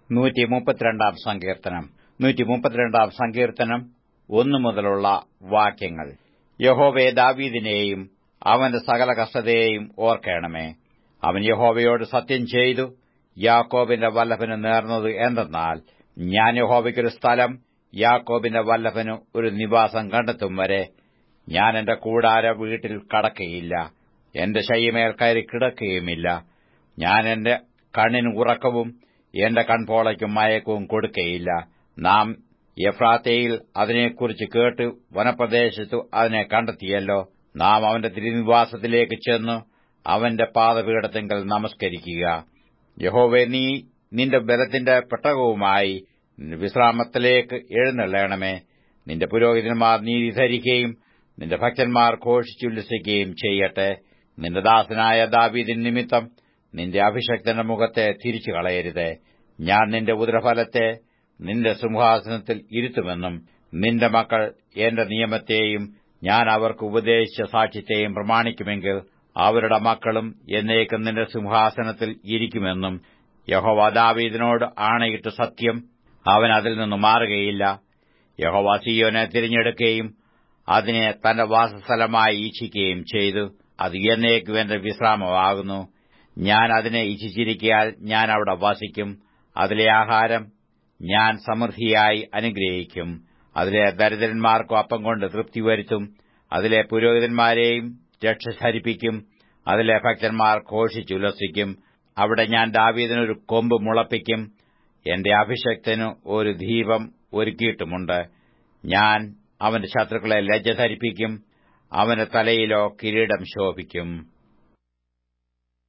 നൂറ്റി മുപ്പത്തിരണ്ടാം സങ്കീർത്തനം നൂറ്റി മുപ്പത്തിരണ്ടാം സങ്കീർത്തനം ഒന്നു മുതലുള്ള വാക്യങ്ങൾ യഹോവേ ദാവീദിനെയും അവന്റെ സകല കഷ്ടതയെയും ഓർക്കണമേ അവൻ യഹോവയോട് സത്യം ചെയ്തു യാക്കോബിന്റെ വല്ലഭന് നേർന്നത് എന്തെന്നാൽ ഞാൻ യഹോവയ്ക്കൊരു സ്ഥലം യാക്കോബിന്റെ വല്ലഭന് ഒരു നിവാസം കണ്ടെത്തും വരെ ഞാൻ എന്റെ കൂടാര വീട്ടിൽ കടക്കയില്ല എന്റെ ശയ്യമേൽ കയറി കിടക്കുകയുമില്ല ഞാൻ എന്റെ കണ്ണിന് ഉറക്കവും എന്റെ കൺപോളയ്ക്കും മയക്കവും കൊടുക്കയില്ല നാം എഫ്രാത്തയിൽ അതിനെക്കുറിച്ച് കേട്ട് വനപ്രദേശത്തു അതിനെ കണ്ടെത്തിയല്ലോ നാം അവന്റെ തിരുനിവാസത്തിലേക്ക് ചെന്ന് അവന്റെ പാദപീഠത്തിങ്കൽ നമസ്കരിക്കുക യഹോവേ നീ നിന്റെ ബലത്തിന്റെ പെട്ടകവുമായി വിശ്രാമത്തിലേക്ക് എഴുന്നള്ളണമേ നിന്റെ പുരോഹിതന്മാർ നീതി ധരിക്കുകയും നിന്റെ ഭക്തന്മാർ ഘോഷിച്ചുല്ലസിക്കുകയും ചെയ്യട്ടെ നിന്റെ ദാസനായ ദാവീദിൻ നിമിത്തം നിന്റെ അഭിഷക്തന്റെ മുഖത്തെ തിരിച്ചു കളയരുതേ ഞാൻ നിന്റെ ഉദരഫലത്തെ നിന്റെ സിംഹാസനത്തിൽ ഇരുത്തുമെന്നും നിന്റെ മക്കൾ എന്റെ നിയമത്തെയും ഞാൻ അവർക്ക് ഉപദേശിച്ച സാക്ഷ്യത്തെയും പ്രമാണിക്കുമെങ്കിൽ അവരുടെ മക്കളും എന്നേക്കും നിന്റെ സിംഹാസനത്തിൽ ഇരിക്കുമെന്നും യഹോവ ദാവീദിനോട് ആണയിട്ട് സത്യം അവൻ അതിൽ നിന്ന് മാറുകയില്ല യഹോവ സിയോനെ തിരഞ്ഞെടുക്കുകയും അതിനെ തന്റെ വാസസ്ഥലമായി ഇച്ഛിക്കുകയും ചെയ്തു അത് എന്നേക്കും എന്റെ വിശ്രാമമാകുന്നു ഞാൻ അതിനെ ഇച്ഛിച്ചിരിക്കയാൽ ഞാൻ അവിടെ വസിക്കും അതിലെ ആഹാരം ഞാൻ സമൃദ്ധിയായി അനുഗ്രഹിക്കും അതിലെ ദരിദ്രന്മാർക്കും അപ്പം കൊണ്ട് തൃപ്തി വരുത്തും അതിലെ പുരോഹിതന്മാരെയും രക്ഷ ധരിപ്പിക്കും അതിലെ ഭക്തന്മാർ ഘോഷിച്ചുല്ലസിക്കും അവിടെ ഞാൻ ദാവീദിനൊരു കൊമ്പ് മുളപ്പിക്കും എന്റെ അഭിഷക്തന് ഒരു ദീപം ഒരുക്കിയിട്ടുമുണ്ട് ഞാൻ അവന്റെ ശത്രുക്കളെ ലജ്ജ ധരിപ്പിക്കും അവന്റെ തലയിലോ കിരീടം ശോഭിക്കും